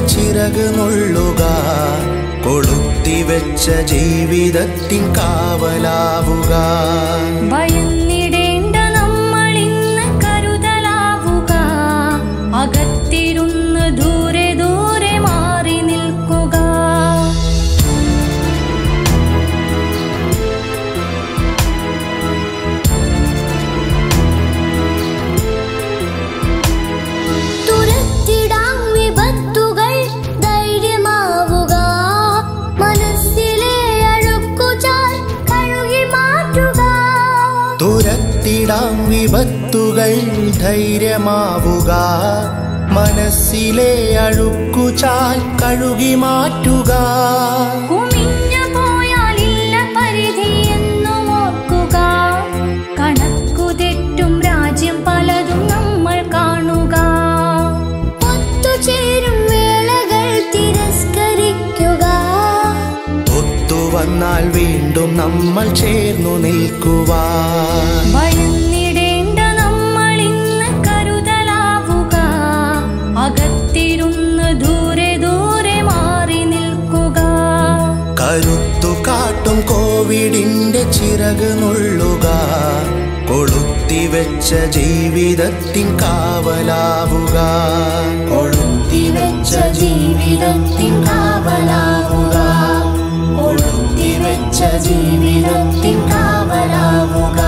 ചിറക് നുള്ളുക കൊളുത്തിവെച്ച ജീവിതത്തിൻ കാവലാവുക ഭയന്നിടേണ്ട നമ്മൾ ഇന്ന് കരുതലാവുക അകത്തിരുന്ന് ദൂരെ ദൂരെ മാറി നിൽക്കുക തുരത്തിടാം വിപത്തുകൾ ധൈര്യമാവുക മനസ്സിലെ അഴുക്കുചാൽ കഴുകി മാറ്റുക തുരത്തിടാം വിപത്തുകൾ ധൈര്യമാവുക മനസ്സിലെ അഴുക്കുചാൽ കഴുകി മാറ്റുക കുമിഞ്ഞു പോയാലില്ല പരിധി എന്നും ഓർക്കുക കണക്കു തെറ്റും രാജ്യം പലതും നമ്മൾ കാണുക ഒത്തുചേരും വേളകൾ തിരസ്കരിക്കുക ഒത്തുവന്നാൽ വീണ്ടും നമ്മൾ ചേർന്നു നിൽക്കുവാൻ ഭയന്നിടേണ്ട നമ്മൾ ഇന്ന് കരുതലാവുക അകത്തിരുന്ന് ദൂരെ ദൂരെ മാറി നിൽക്കുക കരുത്തു കാട്ടും കോവിഡിന്റെ ചിറക് നുള്ളുക കൊളുത്തിവെച്ച ജീവിതത്തിൻ കാവലാവുക കൊളുത്തിവെച്ച ജീവിതത്തിൻ കാവലാവുക കൊളുത്തിവെച്ച ജീവിതത്തിൻ കാവലാവുക